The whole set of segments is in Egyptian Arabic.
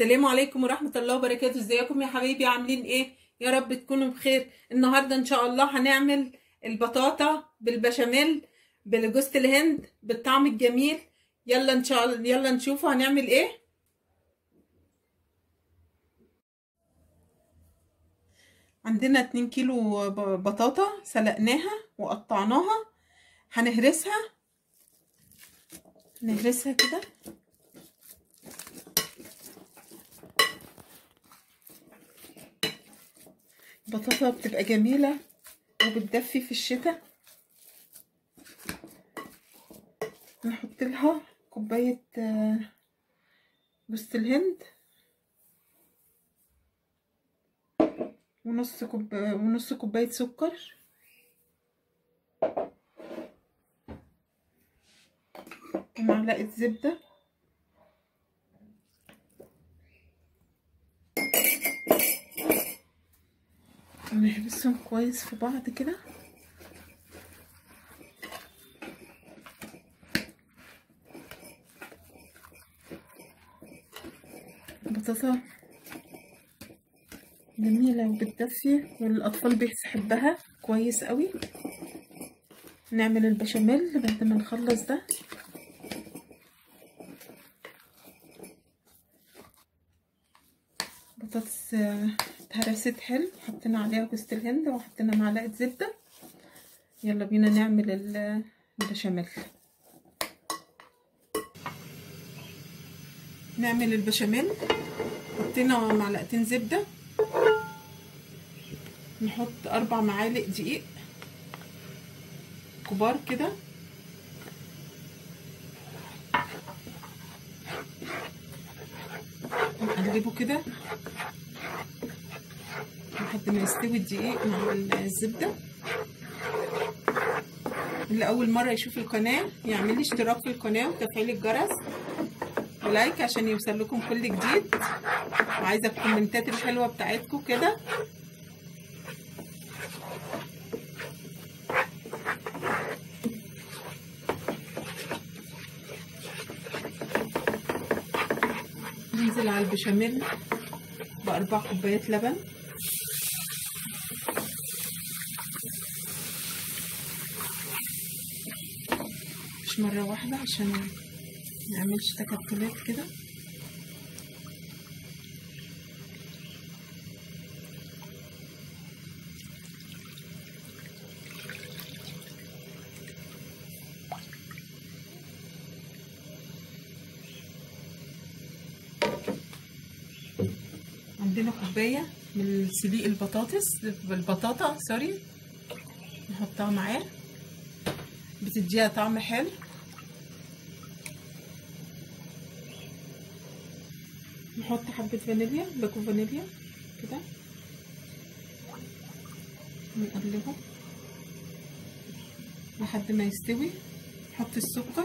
السلام عليكم ورحمة الله وبركاته ازيكم يا حبايبي عاملين ايه يا رب تكونوا بخير النهاردة ان شاء الله هنعمل البطاطا بالبشاميل بالجوز الهند بالطعم الجميل يلا ان شاء الله يلا نشوفوا هنعمل ايه عندنا 2 كيلو بطاطا سلقناها وقطعناها هنهرسها نهرسها كده البطاطا بتبقى جميلة وبتدفي في الشتاء نحط لها كوباية جوز الهند ونص كوب ونص كوباية سكر ومعلقة زبدة نحبسهم كويس في بعض كده البطاطا جميلة وبتدفي والأطفال بيحبها كويس قوي نعمل البشاميل بعد ما نخلص ده بطاطس اتهرست حلو حطينا عليها جوز الهند وحطينا معلقه زبده يلا بينا نعمل البشاميل نعمل البشاميل حطينا معلقتين زبده نحط اربع معالق دقيق كبار كده نقلبه كده لحد ما يستوي الدقيق مع الزبده اللي اول مره يشوف القناه يعمل لي اشتراك في القناه وتفعيل الجرس ولايك عشان يوصل لكم كل جديد وعايزه الكومنتات الحلوه بتاعتكم كده ننزل على البشاميل بأربع كوبايات لبن مش مرة واحدة عشان منعملش تكتلات كده عندنا كوباية من سليق البطاطس بالبطاطا سوري نحطها معاه بتديها طعم حلو نحط حبة فانيليا باكو فانيليا كده نقلبه لحد ما يستوي نحط السكر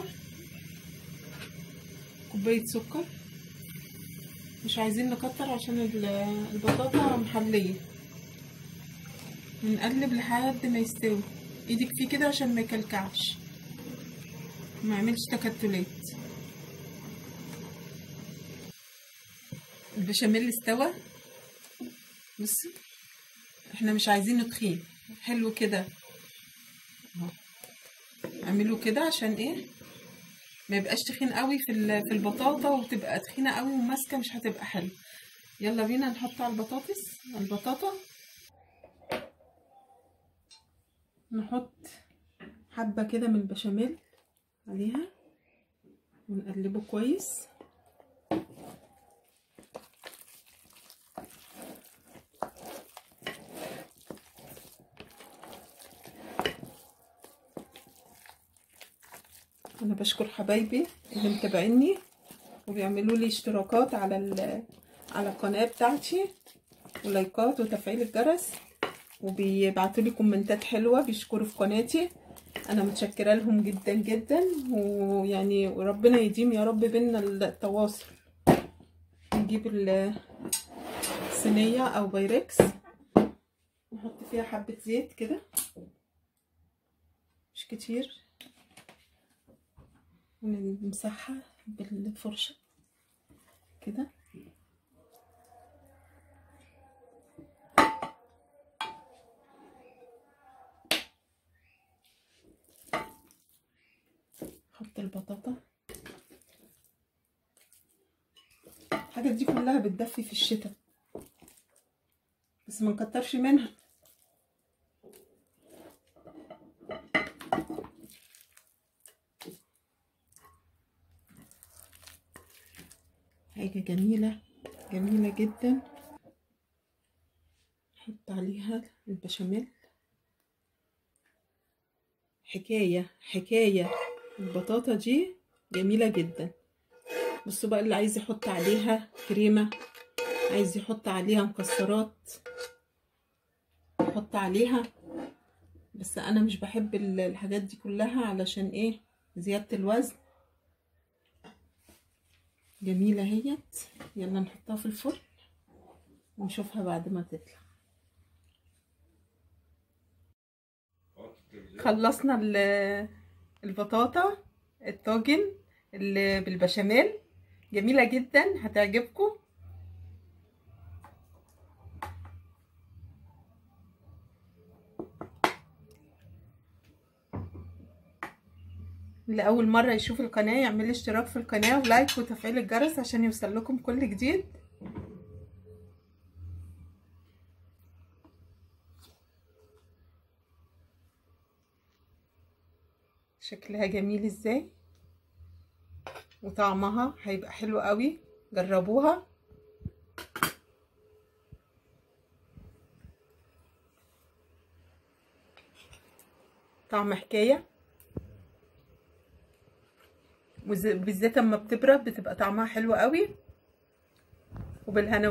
كوباية سكر مش عايزين نكتر عشان البطاطا محلية نقلب لحد ما يستوي ايدك فيه كده عشان ما يكلكعش ما يعملش تكتلات البشاميل استوى بصي احنا مش عايزينه تخين حلو كده اهو اعمله كده عشان ايه ما يبقاش تخين قوي في في البطاطا وتبقى تخينه قوي وماسكه مش هتبقى حلو يلا بينا نحط على البطاطس البطاطا نحط حبه كده من البشاميل عليها ونقلبه كويس انا بشكر حبايبي اللي متابعيني وبيعملوا لي اشتراكات على على القناه بتاعتي ولايكات وتفعيل الجرس وبيبعتوا لي كومنتات حلوه بيشكروا في قناتي انا متشكره لهم جدا جدا ويعني وربنا يديم يا رب بينا التواصل نجيب الصينيه او بايركس نحط فيها حبه زيت كده مش كتير ونمسحها بالفرشة كده نحط البطاطا الحاجات دي كلها بتدفي في الشتاء بس ما نكترش منها حاجة جميلة جميلة جدا نحط عليها البشاميل حكاية حكاية البطاطا دي جميلة جدا بصوا بقى اللي عايز يحط عليها كريمة عايز يحط عليها مكسرات يحط عليها بس انا مش بحب الحاجات دي كلها علشان ايه زيادة الوزن جميلة اهيت يلا نحطها في الفرن ونشوفها بعد ما تطلع خلصنا البطاطا الطاجن اللي بالبشاميل جميلة جدا هتعجبكم اللي اول مره يشوف القناه يعمل اشتراك في القناه ولايك وتفعيل الجرس عشان يوصل لكم كل جديد شكلها جميل ازاي وطعمها هيبقى حلو قوي جربوها طعم حكايه وبالذات اما بتبرد بتبقى طعمها حلو قوي وبالهنا